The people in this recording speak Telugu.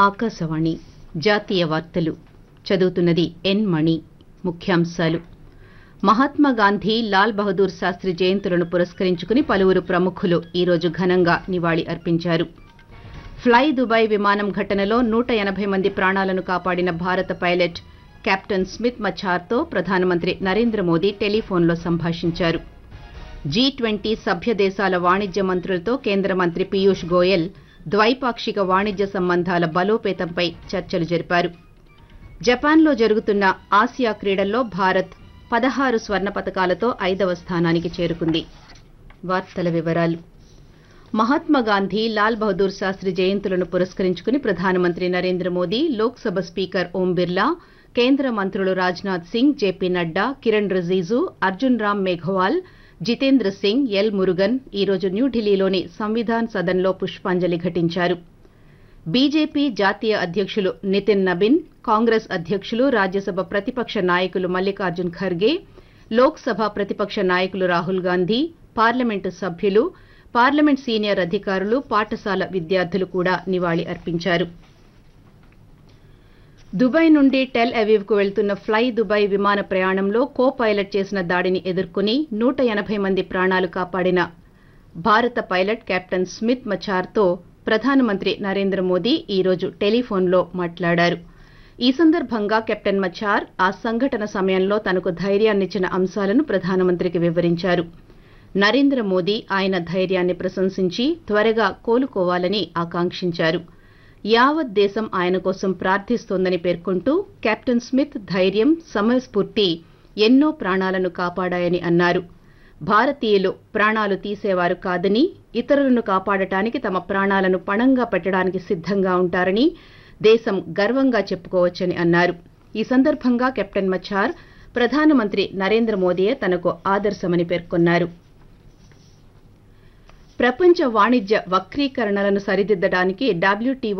ఆకాశవాణి జాతీయ వార్తలు చదువుతున్నది ఎన్ మణి ముఖ్యాంశాలు మహాత్మా గాంధీ లాల్ బహదూర్ శాస్త్రి జయంతులను పురస్కరించుకుని పలువురు ప్రముఖులు ఈరోజు ఘనంగా నివాళి అర్పించారు ఫ్లై దుబాయ్ విమానం ఘటనలో నూట ఎనబై మంది ప్రాణాలను కాపాడిన భారత పైలట్ కెప్టెన్ స్మిత్ మఛార్తో ప్రధానమంత్రి నరేంద్ర మోదీ టెలిఫోన్లో సంభాషించారు జీ ట్వంటీ సభ్య దేశాల వాణిజ్య మంత్రులతో కేంద్ర మంత్రి పీయూష్ గోయల్ ద్వైపాక్షిక వాణిజ్య సంబంధాల బలోపేతంపై చర్చలు జరిపారు జపాన్లో జరుగుతున్న ఆసియా క్రీడల్లో భారత్ పదహారు స్వర్ణ పతకాలతో ఐదవ స్థానానికి చేరుకుంది వార్తల వివరాలు మహాత్మా గాంధీ లాల్ బహదూర్ శాస్త్రి జయంతులను పురస్కరించుకుని ప్రధానమంత్రి నరేంద్ర మోదీ లోక్సభ స్పీకర్ ఓం బిర్లా కేంద్ర మంత్రులు రాజ్నాథ్ సింగ్ జేపీ నడ్డా కిరణ్ రిజిజు అర్జున్ రామ్ మేఘవాల్ జితేంద్ర సింగ్ ఎల్ మురుగన్ ఈరోజు న్యూఢిల్లీలోని సంవిధాన్ సదన్లో పుష్పాంజలి ఘటించారు బీజేపీ జాతీయ అధ్యకులు నితిన్ నబిన్ కాంగ్రెస్ అధ్యకులు రాజ్యసభ ప్రతిపక్ష నాయకులు మల్లికార్జున్ ఖర్గే లోక్సభ ప్రతిపక్ష నాయకులు రాహుల్ గాంధీ పార్లమెంటు సభ్యులు పార్లమెంట్ సీనియర్ అధికారులు పాఠశాల విద్యార్థులు కూడా నివాళి అర్పించారు దుబాయ్ నుండి టెల్ అవీవ్ కు వెళ్తున్న ఫ్లై దుబాయ్ విమాన ప్రయాణంలో కో పైలట్ చేసిన దాడిని ఎదుర్కొని నూట ఎనబై మంది ప్రాణాలు కాపాడిన భారత పైలట్ కెప్టెన్ స్మిత్ మఛార్తో ప్రధానమంత్రి నరేంద్ర మోదీ ఈరోజు టెలిఫోన్లో మాట్లాడారు ఈ సందర్భంగా కెప్టెన్ మఛార్ ఆ సంఘటన సమయంలో తనకు ధైర్యాన్నిచ్చిన అంశాలను ప్రధానమంత్రికి వివరించారు నరేంద్ర మోదీ ఆయన ధైర్యాన్ని ప్రశంసించి త్వరగా కోలుకోవాలని ఆకాంక్షించారు యావత్ దేశం ఆయన కోసం ప్రార్థిస్తోందని పేర్కొంటూ కెప్టెన్ స్మిత్ ధైర్యం సమయస్ఫూర్తి ఎన్నో ప్రాణాలను కాపాడాయని అన్నారు భారతీయులు ప్రాణాలు తీసేవారు కాదని ఇతరులను కాపాడటానికి తమ ప్రాణాలను పణంగా పెట్టడానికి సిద్దంగా ఉంటారని దేశం గర్వంగా చెప్పుకోవచ్చని అన్నారు ఈ సందర్భంగా కెప్టెన్ మఛార్ ప్రధానమంత్రి నరేంద్ర మోదీయే తనకు ఆదర్శమని పేర్కొన్నారు ప్రపంచ వాణిజ్య వక్రీకరణలను సరిదిద్దడానికి డబ్ల్యూటీఓ